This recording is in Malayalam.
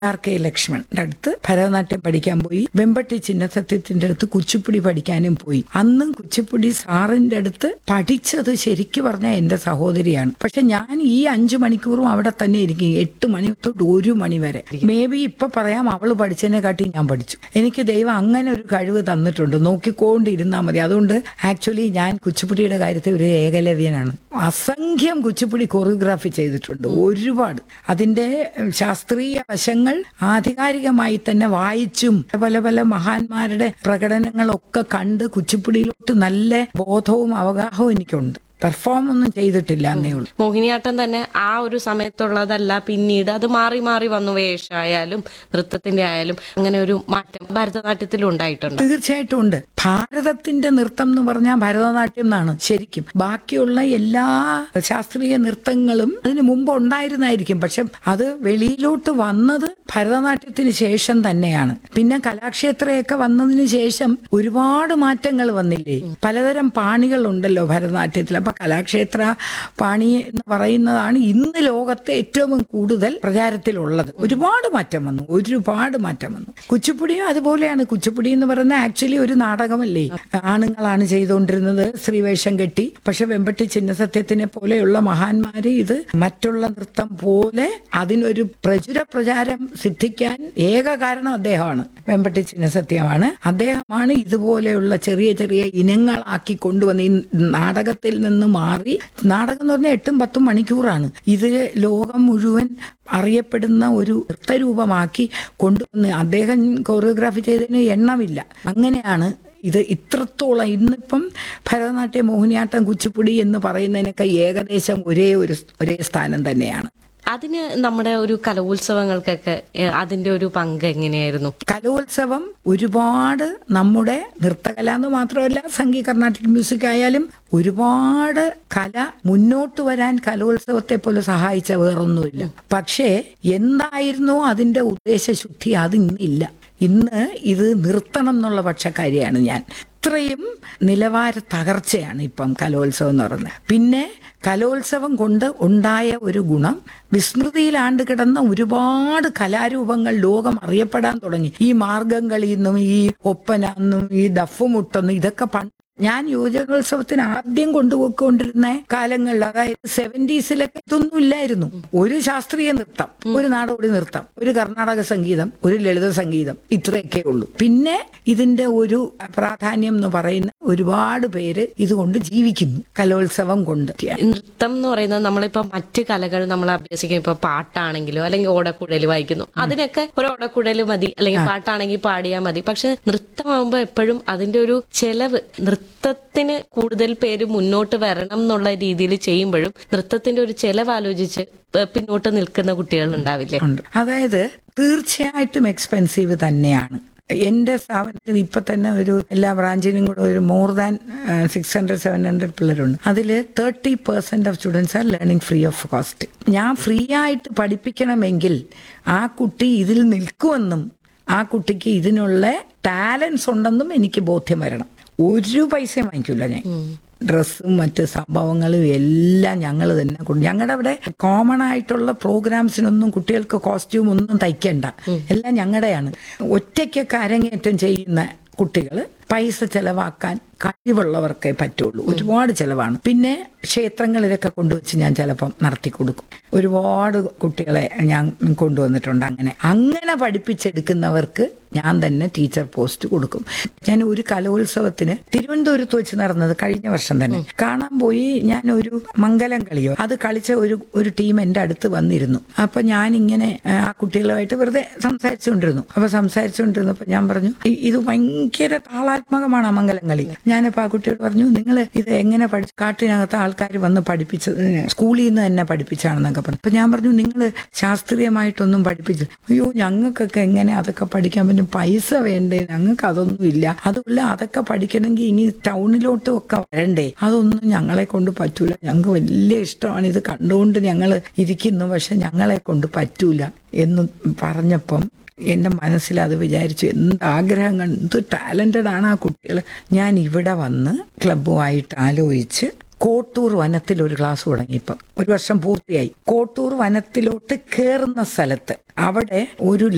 ആർ കെ ലക്ഷ്മണന്റെ അടുത്ത് ഭരതനാട്യം പഠിക്കാൻ പോയി വെമ്പട്ടി ചിന്നസത്യത്തിന്റെ അടുത്ത് കുച്ചിപ്പുടി പഠിക്കാനും പോയി അന്നും കുച്ചിപ്പുടി സാറിന്റെ അടുത്ത് പഠിച്ചത് ശരിക്കു പറഞ്ഞാൽ എന്റെ സഹോദരിയാണ് പക്ഷെ ഞാൻ ഈ അഞ്ചു മണിക്കൂറും അവിടെ തന്നെ ഇരിക്കും എട്ട് മണി തൊട്ട് ഒരു മണി വരെ മേ ബി ഇപ്പൊ പറയാം അവള് പഠിച്ചതിനെ കാട്ടി ഞാൻ പഠിച്ചു എനിക്ക് ദൈവം അങ്ങനെ ഒരു കഴിവ് തന്നിട്ടുണ്ട് നോക്കിക്കൊണ്ടിരുന്നാൽ മതി അതുകൊണ്ട് ആക്ച്വലി ഞാൻ കുച്ചിപ്പുടിയുടെ കാര്യത്തിൽ ഒരു ഏകലവ്യനാണ് അസംഖ്യം കുച്ചിപ്പുടി കൊറിയോഗ്രാഫി ചെയ്തിട്ടുണ്ട് ഒരുപാട് അതിന്റെ ശാസ്ത്രീയ വശങ്ങൾ ആധികാരികമായി തന്നെ വായിച്ചും പല പല മഹാന്മാരുടെ പ്രകടനങ്ങളൊക്കെ കണ്ട് കുച്ചിപ്പുടിയിലോട്ട് നല്ല ബോധവും അവഗാഹവും എനിക്കുണ്ട് പെർഫോം ഒന്നും ചെയ്തിട്ടില്ല എന്നേ ഉള്ളൂ മോഹിനിയാട്ടം തന്നെ ആ ഒരു സമയത്തുള്ളതല്ല പിന്നീട് അത് മാറി മാറി വന്നു വേഷമായാലും നൃത്തത്തിന്റെ ആയാലും അങ്ങനെ ഒരു മാറ്റം ഭരതനാട്യത്തിലും ഉണ്ടായിട്ടുണ്ട് തീർച്ചയായിട്ടും ഉണ്ട് ഭാരതത്തിന്റെ നൃത്തം എന്ന് പറഞ്ഞാൽ ഭരതനാട്യം എന്നാണ് ശരിക്കും ബാക്കിയുള്ള എല്ലാ ശാസ്ത്രീയ നൃത്തങ്ങളും അതിന് മുമ്പ് ഉണ്ടായിരുന്നായിരിക്കും പക്ഷെ അത് വെളിയിലോട്ട് വന്നത് ഭരതനാട്യത്തിന് ശേഷം തന്നെയാണ് പിന്നെ കലാക്ഷേത്രയൊക്കെ വന്നതിന് ശേഷം ഒരുപാട് മാറ്റങ്ങൾ വന്നില്ലേ പലതരം പാണികൾ ഉണ്ടല്ലോ ഭരതനാട്യത്തിൽ അപ്പൊ കലാക്ഷേത്ര പാണി എന്ന് പറയുന്നതാണ് ഇന്ന് ലോകത്തെ ഏറ്റവും കൂടുതൽ പ്രചാരത്തിലുള്ളത് ഒരുപാട് മാറ്റം വന്നു ഒരുപാട് മാറ്റം വന്നു കുച്ചിപ്പുടിയും അതുപോലെയാണ് കുച്ചിപ്പുടി എന്ന് പറയുന്നത് ആക്ച്വലി ഒരു നാടകമല്ലേ ആണുങ്ങളാണ് ചെയ്തുകൊണ്ടിരുന്നത് സ്ത്രീവേഷം കെട്ടി പക്ഷെ വെമ്പട്ടി ചിന്നസത്യത്തിനെ പോലെയുള്ള മഹാന്മാര് ഇത് മറ്റുള്ള നൃത്തം പോലെ അതിനൊരു പ്രചുര പ്രചാരം സിദ്ധിക്കാൻ ഏക കാരണം അദ്ദേഹമാണ് വെമ്പട്ടി ചിന്നസത്യമാണ് അദ്ദേഹമാണ് ഇതുപോലെയുള്ള ചെറിയ ചെറിയ ഇനങ്ങളാക്കി കൊണ്ടുവന്ന് ഈ നാടകത്തിൽ നിന്ന് മാറി നാടകം എന്ന് പറഞ്ഞാൽ എട്ടും പത്തും മണിക്കൂറാണ് ഇത് ലോകം മുഴുവൻ അറിയപ്പെടുന്ന ഒരു നൃത്തരൂപമാക്കി കൊണ്ടുവന്ന് അദ്ദേഹം കൊറിയോഗ്രാഫി ചെയ്തതിന് എണ്ണമില്ല അങ്ങനെയാണ് ഇത് ഇത്രത്തോളം ഇന്നിപ്പം ഭരതനാട്യം മോഹിനിയാട്ടം കുച്ചിപ്പുടി എന്ന് പറയുന്നതിനൊക്കെ ഏകദേശം ഒരേ ഒരു ഒരേ സ്ഥാനം തന്നെയാണ് അതിന് നമ്മുടെ ഒരു കലോത്സവങ്ങൾക്കൊക്കെ ഏ, അതിന്റെ ഒരു പങ്ക് എങ്ങനെയായിരുന്നു കലോത്സവം ഒരുപാട് നമ്മുടെ നൃത്തകല എന്ന് മാത്രമല്ല സംഗീത കർണാട്ടിക് മ്യൂസിക് ആയാലും ഒരുപാട് കല മുന്നോട്ട് വരാൻ കലോത്സവത്തെ പോലെ സഹായിച്ച വേറൊന്നുമില്ല പക്ഷേ എന്തായിരുന്നു അതിന്റെ ഉദ്ദേശശുദ്ധി അത് ഇന്നില്ല ഇന്ന് ഇത് നിർത്തണം എന്നുള്ള പക്ഷക്കാരിയാണ് ഞാൻ ഇത്രയും നിലവാര തകർച്ചയാണ് ഇപ്പം കലോത്സവം എന്ന് പറയുന്നത് പിന്നെ കലോത്സവം കൊണ്ട് ഉണ്ടായ ഒരു ഗുണം വിസ്മൃതിയിലാണ്ട് കിടന്ന ഒരുപാട് കലാരൂപങ്ങൾ ലോകം അറിയപ്പെടാൻ തുടങ്ങി ഈ മാർഗം കളിയെന്നും ഈ ഒപ്പന എന്നും ഈ ദഫുമുട്ടെന്നും ഇതൊക്കെ പണ്ട് ഞാൻ യുവജനോത്സവത്തിന് ആദ്യം കൊണ്ടുപോയിക്കൊണ്ടിരുന്ന കാലങ്ങളിൽ അതായത് സെവന്റീസിലൊക്കെ ഇതൊന്നും ഇല്ലായിരുന്നു ഒരു ശാസ്ത്രീയ നൃത്തം ഒരു നാടോടി നൃത്തം ഒരു കർണാടക സംഗീതം ഒരു ലളിത സംഗീതം ഇത്രയൊക്കെ ഉള്ളൂ പിന്നെ ഇതിന്റെ ഒരു പ്രാധാന്യം എന്ന് പറയുന്ന ഒരുപാട് പേര് ഇതുകൊണ്ട് ജീവിക്കുന്നു കലോത്സവം കൊണ്ട് നൃത്തം എന്ന് പറയുന്നത് നമ്മളിപ്പോ മറ്റ് കലകൾ നമ്മൾ അഭ്യസിക്കും ഇപ്പൊ പാട്ടാണെങ്കിലോ അല്ലെങ്കിൽ ഓടക്കുഴൽ വായിക്കുന്നു അതിനൊക്കെ ഒരു ഓടക്കുഴൽ മതി അല്ലെങ്കിൽ പാട്ടാണെങ്കിൽ പാടിയാൽ മതി പക്ഷെ നൃത്തമാകുമ്പോ എപ്പോഴും അതിന്റെ ഒരു ചെലവ് നൃത്തത്തിന് കൂടുതൽ പേര് മുന്നോട്ട് വരണം എന്നുള്ള രീതിയിൽ ചെയ്യുമ്പോഴും നൃത്തത്തിന്റെ ഒരു ചെലവ് ആലോചിച്ച് പ- പിന്നോട്ട് നിൽക്കുന്ന കുട്ടികൾ ഉണ്ടാവില്ലേ ഉണ്ട് അതായത് തീർച്ചയായിട്ടും എക്സ്പെൻസീവ് തന്നെയാണ് എന്റെ സ്ഥാപനത്തിൽ ഇപ്പൊ തന്നെ ഒരു എല്ലാ ബ്രാഞ്ചിനും കൂടെ ഒരു more than six hundred seven hundred പിള്ളേരുണ്ട് അതിൽ thirty percent of students are learning free of cost ഞാൻ ഫ്രീ ആയിട്ട് പഠിപ്പിക്കണമെങ്കിൽ ആ കുട്ടി ഇതിൽ നിൽക്കുമെന്നും ആ കുട്ടിക്ക് ഇതിനുള്ള ടാലൻസ് ഉണ്ടെന്നും എനിക്ക് ബോധ്യം വരണം ഒരു പൈസയും വാങ്ങിക്കില്ല ഞാൻ ഡ്രസ്സും മറ്റ് സംഭവങ്ങളും എല്ലാം ഞങ്ങൾ തന്നെ കൊണ്ട് ഞങ്ങളുടെ അവിടെ കോമൺ ആയിട്ടുള്ള പ്രോഗ്രാംസിനൊന്നും കുട്ടികൾക്ക് കോസ്റ്റ്യൂം ഒന്നും തയ്ക്കണ്ട എല്ലാം ഞങ്ങളുടെയാണ് ഒറ്റയ്ക്കൊക്കെ അരങ്ങേറ്റം ചെയ്യുന്ന കുട്ടികൾ പൈസ ചെലവാക്കാൻ കഴിവുള്ളവർക്കേ പറ്റുള്ളൂ ഒരുപാട് ചെലവാണ് പിന്നെ ക്ഷേത്രങ്ങളിലൊക്കെ കൊണ്ടുവച്ച് ഞാൻ ചിലപ്പം നടത്തി കൊടുക്കും ഒരുപാട് കുട്ടികളെ ഞാൻ കൊണ്ടുവന്നിട്ടുണ്ട് അങ്ങനെ അങ്ങനെ പഠിപ്പിച്ചെടുക്കുന്നവർക്ക് ഞാൻ തന്നെ ടീച്ചർ പോസ്റ്റ് കൊടുക്കും ഞാൻ ഒരു കലോത്സവത്തിന് തിരുവനന്തപുരത്ത് വെച്ച് നടന്നത് കഴിഞ്ഞ വർഷം തന്നെ കാണാൻ പോയി ഞാൻ ഒരു മംഗലം കളിയോ അത് കളിച്ച ഒരു ഒരു ടീം എൻ്റെ അടുത്ത് വന്നിരുന്നു അപ്പൊ ഞാൻ ഇങ്ങനെ ആ, ആ കുട്ടികളുമായിട്ട് വെറുതെ സംസാരിച്ചുകൊണ്ടിരുന്നു അപ്പൊ സംസാരിച്ചുകൊണ്ടിരുന്നപ്പോ ഞാൻ പറഞ്ഞു "ഇ- ഇത് ഭയങ്കര താളാത്മകമാണ് ആ മംഗലം കളി ഞാനിപ്പോ ആ കുട്ടിയോട് പറഞ്ഞു നിങ്ങൾ ഇത് എങ്ങനെ പഠിച്ചു കാട്ടിനകത്ത് ആൾക്കാർ വന്ന് പഠിപ്പിച്ചത് സ്കൂളിൽ നിന്ന് തന്നെ പഠിപ്പിച്ചാണെന്നൊക്കെ പറഞ്ഞു അപ്പൊ ഞാൻ പറഞ്ഞു നിങ്ങൾ ശാസ്ത്രീയമായിട്ടൊന്നും പഠിപ്പിച്ചു അയ്യോ ഞങ്ങൾക്കൊക്കെ എങ്ങനെ അതൊക്കെ പഠിക്കാൻ പറ്റും പൈസ വേണ്ടേ ഞങ്ങൾക്ക് അതൊന്നും ഇല്ല അതുമല്ല അതൊക്കെ പഠിക്കണമെങ്കിൽ ഇനി ടൗണിലോട്ടും ഒക്കെ വരണ്ടേ അതൊന്നും ഞങ്ങളെ കൊണ്ട് പറ്റൂല ഞങ്ങൾക്ക് വലിയ ഇഷ്ടമാണ് ഇത് കണ്ടുകൊണ്ട് ഞങ്ങൾ ഇരിക്കുന്നു പക്ഷെ ഞങ്ങളെ കൊണ്ട് പറ്റൂല എന്ന് പറഞ്ഞപ്പം എന്റെ മനസ്സിൽ അത് വിചാരിച്ചു എന്ത് ആഗ്രഹങ്ങൾ എന്ത് ടാലന്റഡ് ആണ് ആ കുട്ടികൾ ഞാൻ ഇവിടെ വന്ന് ക്ലബ്ബുമായിട്ട് ആലോചിച്ച് കോട്ടൂർ വനത്തിൽ ഒരു ക്ലാസ് തുടങ്ങി ഇപ്പം ഒരു വർഷം പൂർത്തിയായി കോട്ടൂർ വനത്തിലോട്ട് കയറുന്ന സ്ഥലത്ത് അവിടെ ഒരു